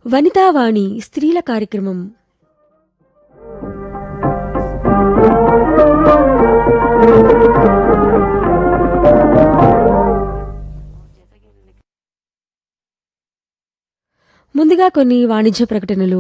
వనితావాణి స్త్రీల కార్యక్రమం ముందుగా కొన్ని వాణిజ్య ప్రకటనలు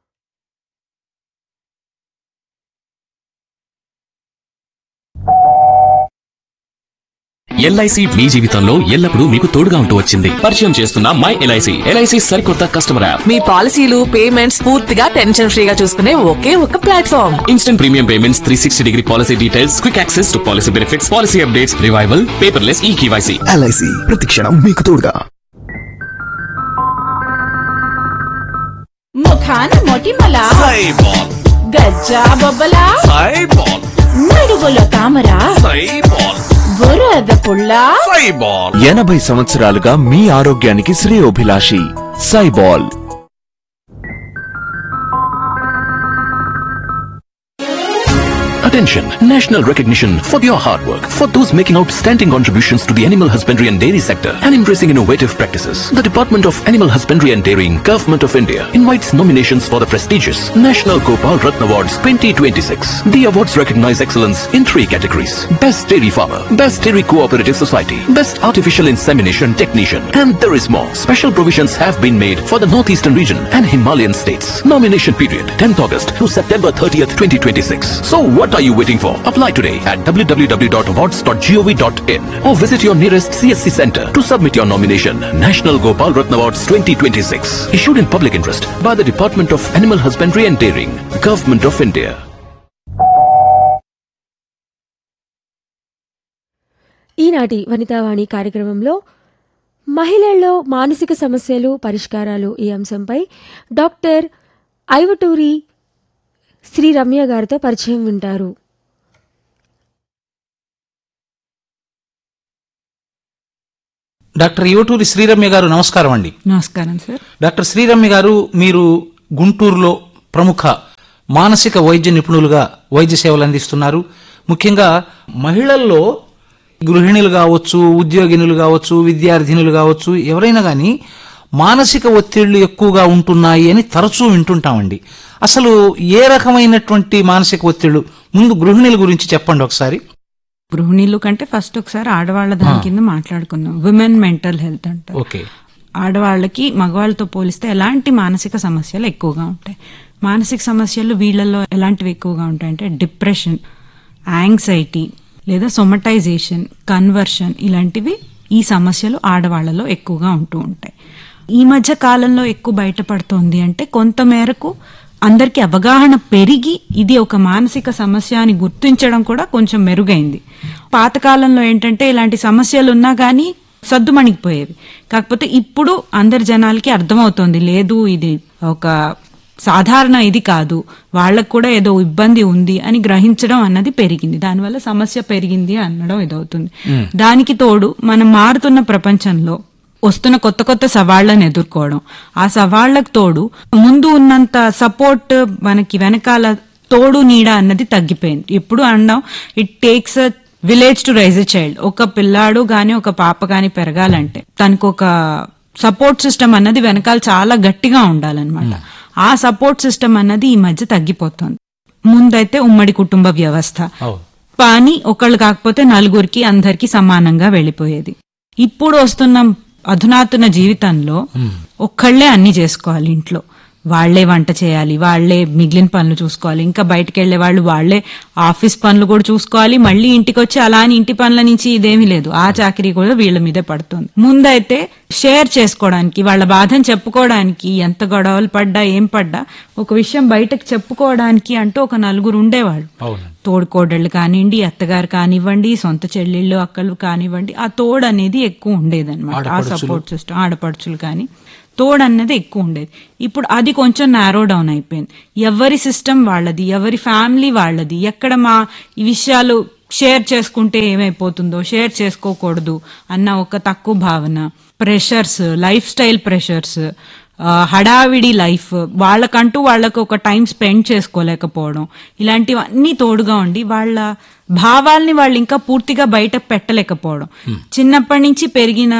ఎల్ఐసి మీ జీవితంలో ఎల్లప్పుడూ మీకు తోడుగా ఉంటూ వచ్చింది పరిచయం చేస్తున్న మై ఎల్ఐసి ఎల్ఐసి సరికొత్త కస్టమర్ యాప్ మీ పాలసీలు పేమెంట్స్ పూర్తిగా టెన్షన్ ఫ్రీగా చూసుకునే ఒకే ఒక platform instant premium payments three sixty degree policy details quick access to policy benefits policy updates revival paperless e KYC LIC ప్రతిక్షణం మీకు తోడుగా ముఖాన మొటిమల గజ్జా బొబ్బల నడుగులో తామర బురద పుల్ల ఎనభై సంవత్సరాలుగా మీ ఆరోగ్యానికి శ్రేయోభిలాషి సైబాల్ Attention! National recognition for your hard work. For those making outstanding contributions to the animal husbandry and dairy sector and embracing innovative practices, the Department of Animal Husbandry and Dairying, Government of India invites nominations for the prestigious National Gopal Ratna Awards 2026. The awards recognize excellence in three categories. Best Dairy Farmer, Best Dairy Cooperative Society, Best Artificial Insemination Technician, and there is more. Special provisions have been made for the Northeastern region and Himalayan states. Nomination period 10th August to September 30th, 2026. So what are you waiting for? Apply today at www.awards.gov.in or visit your nearest CSC center to submit your nomination. National Gopal Ratna Awards 2026. Issued in public interest by the Department of Animal Husbandry and Dairying, Government of India. ఈనాటి వనితావాణి కార్యక్రమంలో మహిళల్లో మానసిక సమస్యలు పరిష్కారాలు ఈ అంశంపై doctor ఐవటూరి Shri Ramya గారితో పరిచయం వింటారు డాక్టర్ యువటూరి శ్రీరమ్య గారు నమస్కారం అండి నమస్కారం సార్ డాక్టర్ శ్రీరమ్య గారు మీరు గుంటూరులో ప్రముఖ మానసిక వైద్య నిపుణులుగా వైద్య సేవలు అందిస్తున్నారు ముఖ్యంగా మహిళల్లో గృహిణులు కావచ్చు ఉద్యోగినులు కావచ్చు విద్యార్థినులు కావచ్చు ఎవరైనా కానీ మానసిక ఒత్తిళ్లు ఎక్కువగా ఉంటున్నాయి అని తరచూ వింటుంటామండి అసలు ఏ రకమైనటువంటి మానసిక ఒత్తిళ్లు ముందు గృహిణుల గురించి చెప్పండి ఒకసారి గృహిణీలు కంటే ఫస్ట్ ఒకసారి ఆడవాళ్ళ దాని కింద మాట్లాడుకుందాం విమెన్ మెంటల్ హెల్త్ అంటారు ఓకే ఆడవాళ్ళకి మగవాళ్ళతో పోలిస్తే ఎలాంటి మానసిక సమస్యలు ఎక్కువగా ఉంటాయి మానసిక సమస్యలు వీళ్ళల్లో ఎలాంటివి ఎక్కువగా ఉంటాయంటే డిప్రెషన్ యాంగ్జైటీ లేదా సొమటైజేషన్ కన్వర్షన్ ఇలాంటివి ఈ సమస్యలు ఆడవాళ్లలో ఎక్కువగా ఉంటూ ఉంటాయి ఈ మధ్య కాలంలో ఎక్కువ బయటపడుతోంది అంటే కొంత మేరకు అందరికీ అవగాహన పెరిగి ఇది ఒక మానసిక సమస్య అని గుర్తించడం కూడా కొంచెం మెరుగైంది పాతకాలంలో ఏంటంటే ఇలాంటి సమస్యలు ఉన్నా కానీ సద్దుమణిగిపోయేవి కాకపోతే ఇప్పుడు అందరి జనాలకి అర్థమవుతోంది లేదు ఇది ఒక సాధారణ ఇది కాదు వాళ్ళకు కూడా ఏదో ఇబ్బంది ఉంది అని గ్రహించడం అన్నది పెరిగింది దానివల్ల సమస్య పెరిగింది అనడం ఇదవుతుంది దానికి తోడు మనం మారుతున్న ప్రపంచంలో వస్తున్న కొత్త కొత్త సవాళ్లను ఎదుర్కోవడం ఆ సవాళ్లకు తోడు ముందు ఉన్నంత సపోర్ట్ మనకి వెనకాల తోడు నీడ అన్నది తగ్గిపోయింది ఎప్పుడు అన్నాం it takes a village to raise a child ఒక పిల్లాడు గాని ఒక పాప గాని పెరగాలంటే తనకు ఒక సపోర్ట్ సిస్టమ్ అన్నది వెనకాల చాలా గట్టిగా ఉండాలన్నమాట ఆ సపోర్ట్ సిస్టమ్ అన్నది ఈ మధ్య తగ్గిపోతుంది ముందైతే ఉమ్మడి కుటుంబ వ్యవస్థ పని ఒకళ్ళు కాకపోతే నలుగురికి అందరికి సమానంగా వెళ్ళిపోయేది ఇప్పుడు వస్తున్న అధునాతన జీవితంలో ఒక్కళ్లే అన్ని చేసుకోవాలి ఇంట్లో వాళ్లే వంట చేయాలి వాళ్లే మిగిలిన పనులు చూసుకోవాలి ఇంకా బయటకు వెళ్లే వాళ్ళు వాళ్లే ఆఫీస్ పనులు కూడా చూసుకోవాలి మళ్ళీ ఇంటికి వచ్చి అలా అని ఇంటి పనుల నుంచి ఇదేమీ లేదు ఆ చాకరీ కూడా వీళ్ళ మీదే పడుతుంది ముందైతే షేర్ చేసుకోవడానికి వాళ్ళ బాధను చెప్పుకోవడానికి ఎంత గొడవలు పడ్డా ఏం పడ్డా ఒక విషయం బయటకు చెప్పుకోవడానికి అంటూ ఒక నలుగురు ఉండేవాళ్ళు తోడుకోడళ్ళు కానివ్వండి అత్తగారు కానివ్వండి సొంత చెల్లెళ్ళు అక్కలు కానివ్వండి ఆ తోడు అనేది ఎక్కువ ఉండేదన్నమాట ఆ సపోర్ట్ సిస్టమ్ ఆడపడుచులు కానీ తోడు అన్నది ఎక్కువ ఉండేది ఇప్పుడు అది కొంచెం నారో డౌన్ అయిపోయింది ఎవరి సిస్టమ్ వాళ్ళది ఎవరి ఫ్యామిలీ వాళ్ళది ఎక్కడ మా ఈ విషయాలు షేర్ చేసుకుంటే ఏమైపోతుందో షేర్ చేసుకోకూడదు అన్న ఒక తక్కువ భావన ప్రెషర్స్ లైఫ్ స్టైల్ ప్రెషర్స్ హడావిడి లైఫ్ వాళ్ళకంటూ వాళ్ళకు ఒక టైం స్పెండ్ చేసుకోలేకపోవడం ఇలాంటివన్నీ తోడుగా ఉండి వాళ్ళ భావాల్ని వాళ్ళు ఇంకా పూర్తిగా బయట పెట్టలేకపోవడం చిన్నప్పటి నుంచి పెరిగిన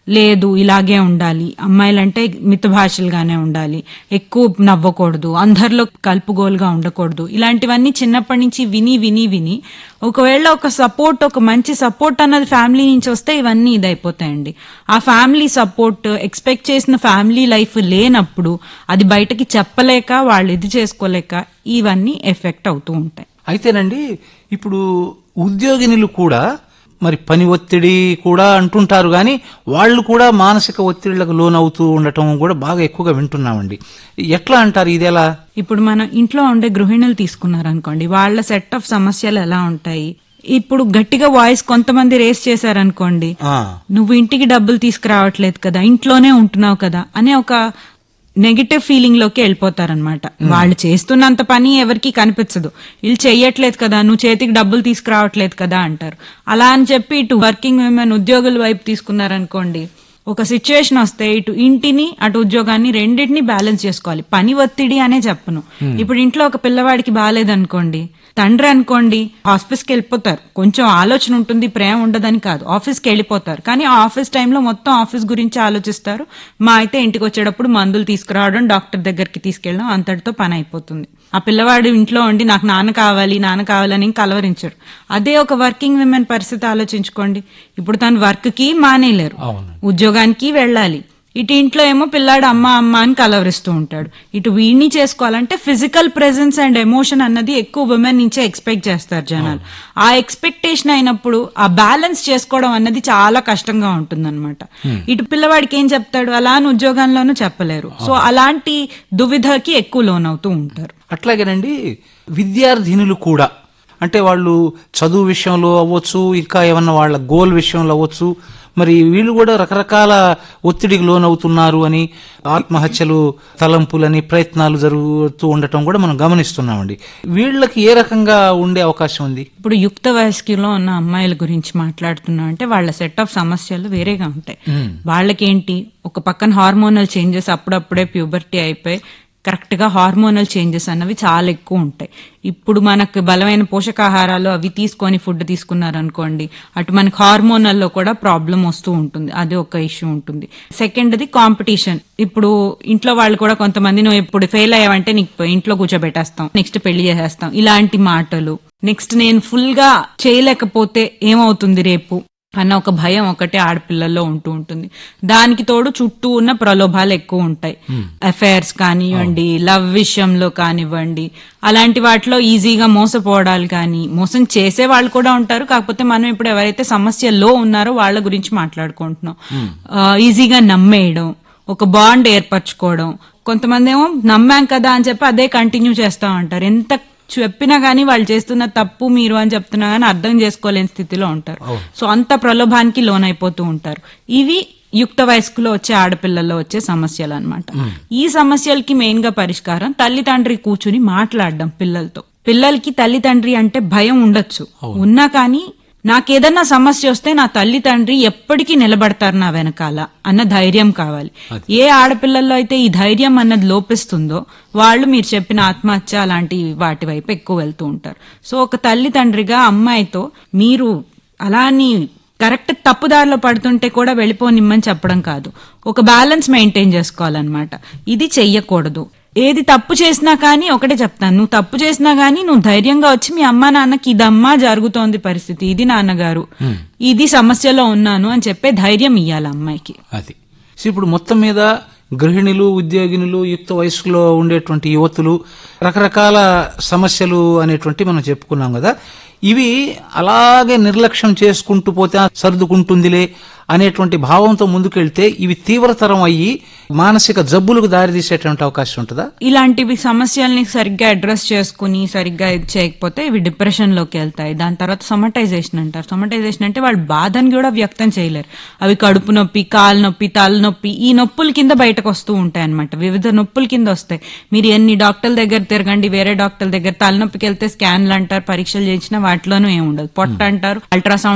లేదు ఇలాగే ఉండాలి అమ్మాయిలంటే మితభాషలుగానే ఉండాలి ఎక్కువ నవ్వకూడదు అందరిలో కలుపుగోలుగా ఉండకూడదు ఇలాంటివన్నీ చిన్నప్పటి నుంచి విని విని విని ఒకవేళ ఒక సపోర్ట్ ఒక మంచి సపోర్ట్ అన్నది ఫ్యామిలీ నుంచి వస్తే ఇవన్నీ ఇదైపోతాయండి ఆ ఫ్యామిలీ సపోర్ట్ ఎక్స్పెక్ట్ చేసిన ఫ్యామిలీ లైఫ్ లేనప్పుడు అది బయటకి చెప్పలేక వాళ్ళు ఇది చేసుకోలేక ఇవన్నీ ఎఫెక్ట్ అవుతూ ఉంటాయి అయితేనండి ఇప్పుడు ఉద్యోగినులు కూడా మరి పని ఒత్తిడి కూడా అంటుంటారు కానీ వాళ్ళు కూడా మానసిక ఒత్తిళ్లకు లోనవుతూ ఉండటం కూడా బాగా ఎక్కువగా వింటున్నామండి ఎట్లా అంటారు ఇదెలా ఇప్పుడు మనం ఇంట్లో ఉండే గృహిణులు తీసుకున్నారనుకోండి వాళ్ళ సెట్ ఆఫ్ సమస్యలు ఎలా ఉంటాయి ఇప్పుడు గట్టిగా వాయిస్ కొంతమంది రేస్ చేశారనుకోండి ఆ, నువ్వు ఇంటికి డబ్బులు తీసుకురావట్లేదు కదా ఇంట్లోనే ఉంటున్నావు కదా అనే ఒక నెగిటివ్ ఫీలింగ్ లోకి వెళ్ళిపోతారనమాట వాళ్ళు చేస్తున్నంత పని ఎవరికి కనిపించదు వీళ్ళు చెయ్యట్లేదు కదా నువ్వు చేతికి డబ్బులు తీసుకురావట్లేదు కదా అంటారు అలా అని చెప్పి ఇటు వర్కింగ్ విమెన్ ఉద్యోగుల వైపు తీసుకున్నారనుకోండి ఒక సిచ్యువేషన్ వస్తే ఇటు ఇంటిని అటు ఉద్యోగాన్ని రెండింటిని బ్యాలెన్స్ చేసుకోవాలి పని ఒత్తిడి అనే చెప్పను ఇప్పుడు ఇంట్లో ఒక పిల్లవాడికి బాగాలేదనుకోండి తండ్రి అనుకోండి ఆఫీస్కి వెళ్ళిపోతారు కొంచెం ఆలోచన ఉంటుంది ప్రేమ ఉండదని కాదు ఆఫీస్కి వెళ్ళిపోతారు కానీ ఆ ఆఫీస్ టైంలో మొత్తం ఆఫీస్ గురించి ఆలోచిస్తారు మా అయితే ఇంటికి వచ్చేటప్పుడు మందులు తీసుకురావడం డాక్టర్ దగ్గరికి తీసుకెళ్ళడం అంతటితో పని అయిపోతుంది ఆ పిల్లవాడు ఇంట్లో ఉండి నాకు నాన్న కావాలి నాన్న కావాలని కలవరించరు అదే ఒక వర్కింగ్ విమెన్ పరిస్థితి ఆలోచించుకోండి ఇప్పుడు తను వర్క్ కి మానేయలేరు ఉద్యోగానికి వెళ్ళాలి ఇటు ఇంట్లో ఏమో పిల్లాడు అమ్మ అమ్మ అని కలవరిస్తూ ఉంటాడు ఇటు వీడిని చేసుకోవాలంటే ఫిజికల్ ప్రెజెన్స్ అండ్ ఎమోషన్ అన్నది ఎక్కువ ఉమెన్ నుంచే ఎక్స్పెక్ట్ చేస్తారు జనాలు ఆ ఎక్స్పెక్టేషన్ అయినప్పుడు ఆ బ్యాలెన్స్ చేసుకోవడం అన్నది చాలా కష్టంగా ఉంటుందన్నమాట ఇటు పిల్లవాడికి ఏం చెప్తాడు అలా అని ఉద్యోగంలోనూ చెప్పలేరు సో అలాంటి దువిధకి ఎక్కువ లోనవుతూ ఉంటారు అట్లాగేనండి విద్యార్థినులు కూడా అంటే వాళ్ళు చదువు విషయంలో అవ్వచ్చు ఇంకా ఏమన్నా వాళ్ళ గోల్ విషయంలో అవ్వచ్చు మరి వీళ్ళు కూడా రకరకాల ఒత్తిడికి లోనవుతున్నారు అని ఆత్మహత్యలు తలంపులని ప్రయత్నాలు జరుగుతూ ఉండటం కూడా మనం గమనిస్తున్నామండి వీళ్ళకి ఏ రకంగా ఉండే అవకాశం ఉంది ఇప్పుడు యుక్త వయస్కులో ఉన్న అమ్మాయిల గురించి మాట్లాడుతున్నా అంటే వాళ్ళ సెట్ ఆఫ్ సమస్యలు వేరేగా ఉంటాయి వాళ్ళకేంటి ఒక పక్కన హార్మోనల్ చేంజెస్ అప్పుడప్పుడే ప్యూబర్టీ అయిపోయి కరెక్ట్ గా హార్మోనల్ చేంజెస్ అన్నవి చాలా ఎక్కువ ఉంటాయి ఇప్పుడు మనకు బలమైన పోషకాహారాలు అవి తీసుకొని ఫుడ్ తీసుకున్నారనుకోండి అటు మనకి హార్మోనల్లో కూడా ప్రాబ్లం వస్తూ ఉంటుంది అది ఒక ఇష్యూ ఉంటుంది సెకండ్ది కాంపిటీషన్ ఇప్పుడు ఇంట్లో వాళ్ళు కూడా కొంతమంది నువ్వు ఇప్పుడు ఫెయిల్ అయ్యావంటే నీకు ఇంట్లో కూర్చోబెట్టేస్తాం నెక్స్ట్ పెళ్లి చేసేస్తాం ఇలాంటి మాటలు నెక్స్ట్ నేను ఫుల్ గా చేయలేకపోతే ఏమవుతుంది రేపు అన్న ఒక భయం ఒకటే ఆడపిల్లల్లో ఉంటూ ఉంటుంది దానికి తోడు చుట్టూ ఉన్న ప్రలోభాలు ఎక్కువ ఉంటాయి అఫైర్స్ కానివ్వండి లవ్ విషయంలో కానివ్వండి అలాంటి వాటిలో ఈజీగా మోసపోవడాలు కానీ మోసం చేసే వాళ్ళు కూడా ఉంటారు కాకపోతే మనం ఇప్పుడు ఎవరైతే సమస్యలో ఉన్నారో వాళ్ళ గురించి మాట్లాడుకుంటున్నాం ఆ, ఈజీగా నమ్మేయడం ఒక బాండ్ ఏర్పరచుకోవడం కొంతమంది ఏమో నమ్మాం కదా అని చెప్పి అదే కంటిన్యూ చేస్తా ఉంటారు ఎంత చెప్పినా గానీ వాళ్ళు చేస్తున్న తప్పు మీరు అని చెప్తున్నా గానీ అర్థం చేసుకోలేని స్థితిలో ఉంటారు సో అంత ప్రలోభానికి లోనైపోతూ ఉంటారు ఇవి యుక్త వయస్కులో వచ్చే ఆడపిల్లల్లో వచ్చే సమస్యలు అన్నమాట ఈ సమస్యలకి మెయిన్ గా పరిష్కారం తల్లిదండ్రి కూర్చుని మాట్లాడడం పిల్లలతో పిల్లలకి తల్లిదండ్రి అంటే భయం ఉండొచ్చు ఉన్నా కానీ నాకేదన్నా సమస్య వస్తే నా తల్లి తండ్రి ఎప్పటికీ నిలబడతారు నా వెనకాల అన్న ధైర్యం కావాలి ఏ ఆడపిల్లల్లో అయితే ఈ ధైర్యం అన్నది లోపిస్తుందో వాళ్ళు మీరు చెప్పిన ఆత్మహత్య అలాంటి వాటి వైపు ఎక్కువ వెళ్తూ ఉంటారు సో ఒక తల్లి తండ్రిగా అమ్మాయితో మీరు అలా అని కరెక్ట్ తప్పుదారిలో పడుతుంటే కూడా వెళ్ళిపోనిమ్మని చెప్పడం కాదు ఒక బ్యాలెన్స్ మెయింటైన్ చేసుకోవాలన్నమాట ఇది చెయ్యకూడదు ఏది తప్పు చేసినా కానీ ఒకటే చెప్తాను నువ్వు తప్పు చేసినా కానీ నువ్వు ధైర్యంగా వచ్చి మీ అమ్మా నాన్నకి ఇదమ్మా జరుగుతోంది పరిస్థితి ఇది నాన్నగారు ఇది సమస్యలో ఉన్నాను అని చెప్పే ధైర్యం ఇయ్యాలి అమ్మాయికి అది సో ఇప్పుడు మొత్తం మీద గృహిణులు ఉద్యోగినులు యుక్త వయసులో ఉండేటువంటి యువతులు రకరకాల సమస్యలు అనేటువంటి మనం చెప్పుకున్నాం కదా ఇవి అలాగే నిర్లక్ష్యం చేసుకుంటూ పోతే "ఆ, సర్దుకుంటుందిలే అనేటువంటి భావంతో ముందుకెళ్తే ఇవి తీవ్రతరం అయ్యి మానసిక జబ్బులకు దారితీసేటువంటి అవకాశం ఉంటుందా ఇలాంటివి సమస్యల్ని సరిగ్గా అడ్రస్ చేసుకుని సరిగ్గా ఇది చేయకపోతే ఇవి డిప్రెషన్ లోకి వెళ్తాయి దాని తర్వాత సొమటైజేషన్ అంటారు సొమటైజేషన్ అంటే వాళ్ళు బాధని కూడా వ్యక్తం చేయలేరు అవి కడుపు నొప్పి కాలు నొప్పి తలనొప్పి ఈ నొప్పుల కింద బయటకు వస్తూ ఉంటాయి అనమాట వివిధ నొప్పుల కింద వస్తాయి మీరు ఎన్ని డాక్టర్ల దగ్గర తిరగండి వేరే డాక్టర్ల దగ్గర తలనొప్పికి వెళ్తే స్కాన్లు అంటారు పరీక్షలు చేసినా వాటిలోనూ ఏముండదు పొట్ట అంటారు అల్ట్రాసౌండ్